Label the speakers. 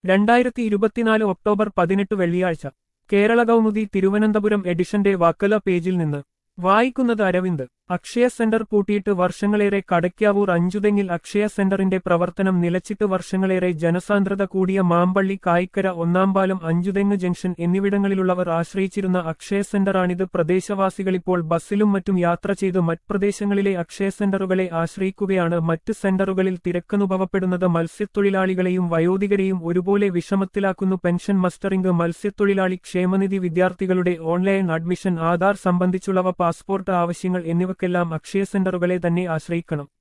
Speaker 1: രണ്ടായിരത്തി ഇരുപത്തിനാല് ഒക്ടോബർ പതിനെട്ട് വെള്ളിയാഴ്ച കേരള കൗമുദി തിരുവനന്തപുരം എഡിഷന്റെ വക്കല പേജിൽ നിന്ന് വായിക്കുന്നത് അരവിന്ദ് അക്ഷയ സെന്റർ പൂട്ടിയിട്ട് വർഷങ്ങളേറെ കടയ്ക്കാവൂർ അഞ്ചുതെങ്ങിൽ അക്ഷയ സെന്ററിന്റെ പ്രവർത്തനം നിലച്ചിട്ട് വർഷങ്ങളേറെ ജനസാന്ദ്രത കൂടിയ മാമ്പള്ളി കായിക്കര ഒന്നാംപാലം അഞ്ചുതെങ്ങ് ജംഗ്ഷൻ എന്നിവിടങ്ങളിലുള്ളവർ ആശ്രയിച്ചിരുന്ന അക്ഷയ സെന്ററാണിത് പ്രദേശവാസികളിപ്പോൾ ബസ്സിലും മറ്റും യാത്ര ചെയ്ത് മറ്റ് പ്രദേശങ്ങളിലെ അക്ഷയ സെന്ററുകളെ ആശ്രയിക്കുകയാണ് മറ്റ് സെന്ററുകളിൽ തിരക്കനുഭവപ്പെടുന്നത് മത്സ്യത്തൊഴിലാളികളെയും വയോധികരെയും ഒരുപോലെ വിഷമത്തിലാക്കുന്നു പെൻഷൻ മസ്റ്ററിംഗ് മത്സ്യത്തൊഴിലാളി ക്ഷേമനിധി വിദ്യാർത്ഥികളുടെ ഓൺലൈൻ അഡ്മിഷൻ ആധാർ സംബന്ധിച്ചുള്ളവ പാസ്പോർട്ട് ആവശ്യങ്ങൾ എന്നിവക്കെല്ലാം അക്ഷയ സെന്ററുകളെ തന്നെ ആശ്രയിക്കണം